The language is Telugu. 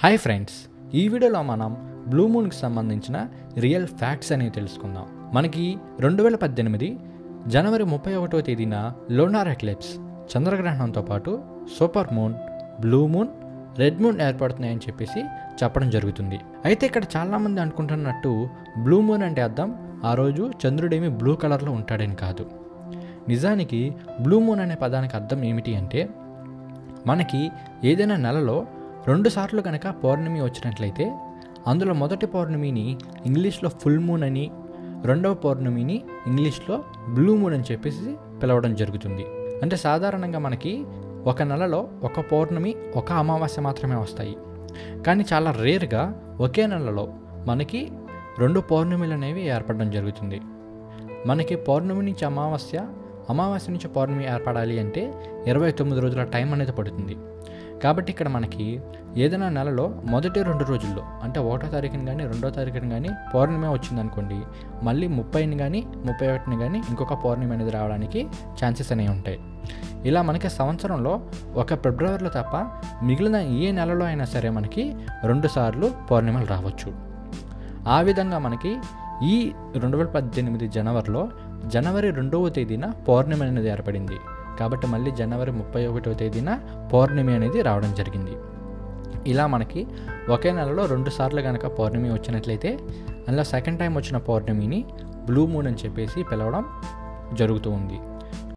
హాయ్ ఫ్రెండ్స్ ఈ వీడియోలో మనం బ్లూ మూన్కి సంబంధించిన రియల్ ఫ్యాక్ట్స్ అనేవి తెలుసుకుందాం మనకి రెండు వేల పద్దెనిమిది జనవరి ముప్పై ఒకటో తేదీన లోనార్ ఎక్లిప్స్ చంద్రగ్రహణంతో పాటు super moon blue moon red moon ఏర్పడుతున్నాయని చెప్పేసి చెప్పడం జరుగుతుంది అయితే ఇక్కడ చాలామంది అనుకుంటున్నట్టు బ్లూ మూన్ అంటే అర్థం ఆ రోజు చంద్రుడేమి బ్లూ కలర్లో ఉంటాడని కాదు నిజానికి బ్లూ మూన్ అనే పదానికి అర్థం ఏమిటి అంటే మనకి ఏదైనా నెలలో రెండు సార్లు కనుక పౌర్ణమి వచ్చినట్లయితే అందులో మొదటి పౌర్ణమిని ఇంగ్లీష్లో ఫుల్ మూన్ అని రెండవ పౌర్ణమిని ఇంగ్లీష్లో బ్లూ మూన్ అని చెప్పేసి పిలవడం జరుగుతుంది అంటే సాధారణంగా మనకి ఒక నెలలో ఒక పౌర్ణమి ఒక అమావాస్య మాత్రమే వస్తాయి కానీ చాలా రేర్గా ఒకే నెలలో మనకి రెండు పౌర్ణమిలు అనేవి ఏర్పడడం జరుగుతుంది మనకి పౌర్ణమి నుంచి అమావాస్య అమావాస్య నుంచి పౌర్ణమి ఏర్పడాలి అంటే ఇరవై తొమ్మిది రోజుల టైం అనేది పడుతుంది కాబట్టి ఇక్కడ మనకి ఏదైనా నెలలో మొదటి రెండు రోజుల్లో అంటే ఒకటో తారీఖుని కానీ రెండో తారీఖుని కానీ పౌర్ణమి వచ్చిందనుకోండి మళ్ళీ ముప్పైని కానీ ముప్పై ఒకటిని కానీ ఇంకొక పౌర్ణమి అనేది రావడానికి ఛాన్సెస్ అనేవి ఉంటాయి ఇలా మనకి సంవత్సరంలో ఒక ఫిబ్రవరిలో తప్ప మిగిలిన ఏ నెలలో అయినా సరే మనకి రెండు సార్లు పౌర్ణిమలు రావచ్చు ఆ విధంగా మనకి ఈ రెండు వేల పద్దెనిమిది జనవరిలో జనవరి రెండవ తేదీన పౌర్ణమి అనేది ఏర్పడింది కాబట్టి మళ్ళీ జనవరి ముప్పై ఒకటవ తేదీన పౌర్ణమి అనేది రావడం జరిగింది ఇలా మనకి ఒకే నెలలో రెండు సార్లు కనుక పౌర్ణమి వచ్చినట్లయితే అందులో సెకండ్ టైం వచ్చిన పౌర్ణమిని బ్లూ మూన్ అని చెప్పేసి పిలవడం జరుగుతూ ఉంది